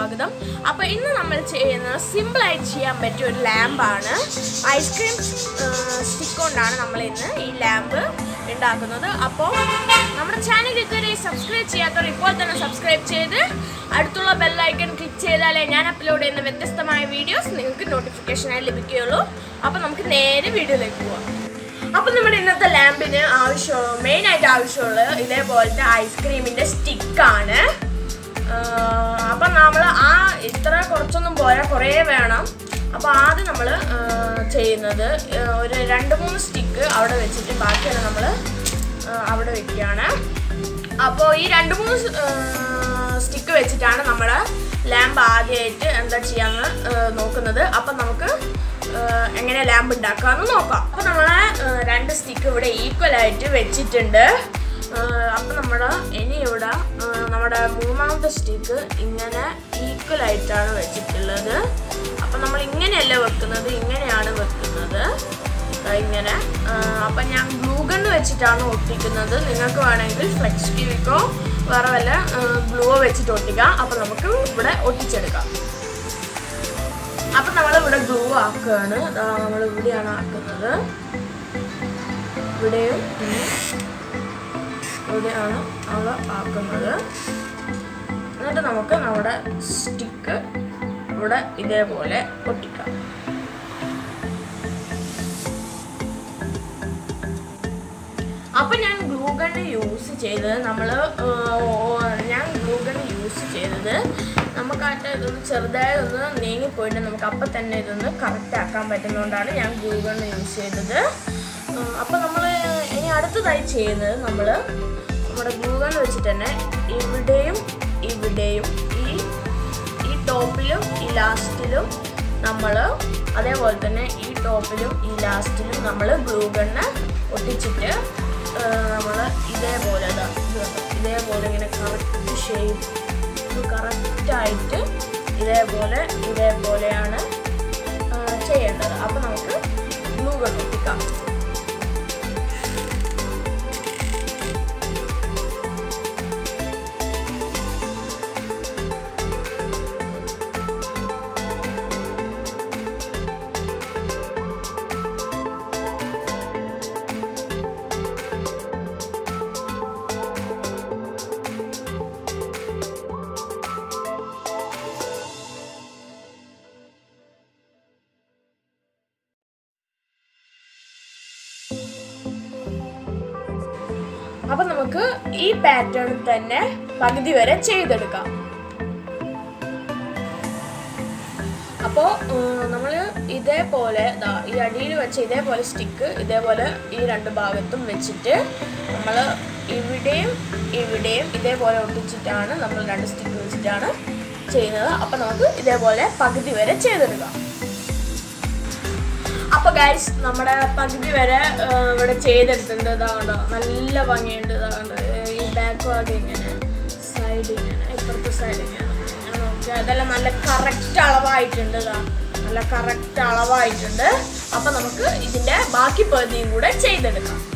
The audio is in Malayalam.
സ്വാഗതം അപ്പോൾ ഇന്ന് നമ്മൾ ചെയ്യുന്നത് സിമ്പിളായിട്ട് ചെയ്യാൻ പറ്റിയ ഒരു ലാമ്പാണ് ഐസ്ക്രീം സ്റ്റിക്ക് കൊണ്ടാണ് നമ്മൾ ഇന്ന് ഈ ലാമ്പ് ഉണ്ടാക്കുന്നത് അപ്പോൾ നമ്മുടെ ചാനൽ ഇതുവരെ സബ്സ്ക്രൈബ് ചെയ്യാത്തവർ ഇപ്പോൾ തന്നെ സബ്സ്ക്രൈബ് ചെയ്ത് അടുത്തുള്ള ബെല്ലൈക്കൺ ക്ലിക്ക് ചെയ്താലേ ഞാൻ അപ്ലോഡ് ചെയ്യുന്ന വ്യത്യസ്തമായ വീഡിയോസ് നിങ്ങൾക്ക് നോട്ടിഫിക്കേഷനായി ലഭിക്കുകയുള്ളൂ അപ്പോൾ നമുക്ക് നേരെ വീഡിയോയിലേക്ക് പോവാം അപ്പൊ നമ്മുടെ ഇന്നത്തെ ലാമ്പിന് ആവശ്യം മെയിൻ ആയിട്ട് ആവശ്യമുള്ളത് ഇതേപോലത്തെ ഐസ്ക്രീമിന്റെ സ്റ്റിക്കാണ് അപ്പൊ നമ്മൾ ആ ഇത്ര കുറച്ചൊന്നും പോരാ കുറേ വേണം അപ്പൊ ആദ്യം നമ്മൾ ചെയ്യുന്നത് ആ, ഒരു രണ്ട് മൂന്ന് സ്റ്റിക്ക് അവിടെ വെച്ചിട്ട് ബാക്കിയെല്ലാം നമ്മൾ അവിടെ വെക്കുകയാണ് അപ്പോൾ ഈ രണ്ട് മൂന്ന് സ്റ്റിക്ക് വെച്ചിട്ടാണ് നമ്മൾ ലാമ്പ് ആദ്യമായിട്ട് എന്താ ചെയ്യാന്ന് ആ, നോക്കുന്നത് അപ്പം നമുക്ക് ഏഹ് എങ്ങനെ ലാമ്പ് ഉണ്ടാക്കാന്ന് നോക്കാം അപ്പൊ നമ്മളെ ഏഹ് രണ്ട് സ്റ്റിക്ക് ഇവിടെ ഈക്വൽ ആയിട്ട് വെച്ചിട്ടുണ്ട് ഏഹ് അപ്പൊ നമ്മുടെ ഇനി ഇവിടെ ഏഹ് നമ്മുടെ മൂന്നാമത്തെ സ്റ്റിക്ക് ഇങ്ങനെ ഈക്വൽ ആയിട്ടാണ് വെച്ചിട്ടുള്ളത് അപ്പൊ നമ്മൾ ഇങ്ങനെയല്ല വെക്കുന്നത് ഇങ്ങനെയാണ് വെക്കുന്നത് ദാ ഇങ്ങനെ ഏഹ് അപ്പൊ ഞാൻ ഗ്ലൂ ഗണ്ണ് വെച്ചിട്ടാണ് ഒട്ടിക്കുന്നത് നിങ്ങൾക്ക് വേണമെങ്കിൽ ഫ്ലെക്സ് ടിവിക്കോ വേറെ വല്ല ഗ്ലൂവോ വെച്ചിട്ട് ഒട്ടിക്കാം അപ്പൊ നമുക്ക് ഇവിടെ ഒട്ടിച്ചെടുക്കാം അപ്പൊ നമ്മൾ ഇവിടെ ഗ്ലൂ ആക്കുകയാണ് നമ്മൾ ഇവിടെയാണ് ആക്കുന്നത് ഇവിടെയും പിന്നെ ഇവിടെയാണ് നമ്മൾ ആക്കുന്നത് എന്നിട്ട് നമുക്ക് നമ്മുടെ സ്റ്റിക്ക് ഇവിടെ ഇതേപോലെ ഒട്ടിക്കാം അപ്പൊ ഞാൻ ഗ്ലൂ ഗണ്ണ് യൂസ് ചെയ്തത് നമ്മൾ ഞാൻ ഗ്ലൂ ഗണ്ണ് യൂസ് ചെയ്തത് നമുക്കായിട്ട് ഇതൊന്ന് ചെറുതായി ഒന്ന് നീങ്ങിപ്പോയിട്ട് നമുക്ക് അപ്പം തന്നെ ഇതൊന്ന് കറക്റ്റ് ആക്കാൻ പറ്റുന്നതുകൊണ്ടാണ് ഞാൻ ഗ്ലൂ ഗണ്ണ് യൂസ് ചെയ്തത് അപ്പം നമ്മൾ ഇനി അടുത്തതായി ചെയ്യുന്നത് നമ്മൾ നമ്മുടെ ഗ്ലൂ ഗണ്ണ് വെച്ചിട്ട് തന്നെ ഇവിടെയും ഇവിടെയും ഈ ഈ ടോപ്പിലും ഈ ലാസ്റ്റിലും നമ്മൾ അതേപോലെ തന്നെ ഈ ടോപ്പിലും ഈ ലാസ്റ്റിലും നമ്മൾ ഗ്ലൂ ഗണ്ണ് ഒട്ടിച്ചിട്ട് നമ്മൾ ഇതേപോലെ ദാ ഇത് കണ്ടോ, ഇതേപോലെ ഇങ്ങനെ കറക്റ്റ് ഷേപ്പ് കറക്റ്റായിട്ട് ഇതേപോലെ ഇതേപോലെയാണ് ആ, ചെയ്യേണ്ടത് അപ്പോൾ നമുക്ക് ഗ്ലൂ ഗൺ ഒട്ടിക്കാം അപ്പം നമുക്ക് ഈ പാറ്റേണിൽ തന്നെ പകുതി വരെ ചെയ്തെടുക്കാം അപ്പോൾ നമ്മൾ ഇതേപോലെ ദാ ഈ അടിയിൽ വെച്ച ഇതേപോലെ സ്റ്റിക്ക് ഇതേപോലെ ഈ രണ്ട് ഭാഗത്തും വെച്ചിട്ട് നമ്മൾ ഇവിടെയും ഇവിടെയും ഇതേപോലെ ഒട്ടിച്ചിട്ടാണ് നമ്മൾ രണ്ട് സ്റ്റിക്ക് വെച്ചിട്ടാണ് ചെയ്യുന്നത് അപ്പോൾ നമുക്ക് ഇതേപോലെ പകുതി വരെ ചെയ്തെടുക്കാം അപ്പൊ ഗൈസ് നമ്മുടെ പകുതി വരെ ആ, ഇവിടെ ചെയ്തെടുത്തിട്ടുണ്ട് ഇതാകണ്ടോ നല്ല ഭംഗിയുണ്ട് ഇതാകണ്ടോ ഈ ബാക്ക് ഭാഗം ഇങ്ങനെ സൈഡ് ഇങ്ങനെ ഇപ്പുറത്തെ സൈഡ് ഇങ്ങനെ ഇങ്ങനെ നോക്കിയാൽ അതെല്ലാം നല്ല കറക്റ്റ് അളവായിട്ടുണ്ട് ഇതാ നല്ല കറക്റ്റ് അളവായിട്ടുണ്ട് അപ്പൊ നമുക്ക് ഇതിന്റെ ബാക്കി പകുതിയും കൂടെ ചെയ്തെടുക്കാം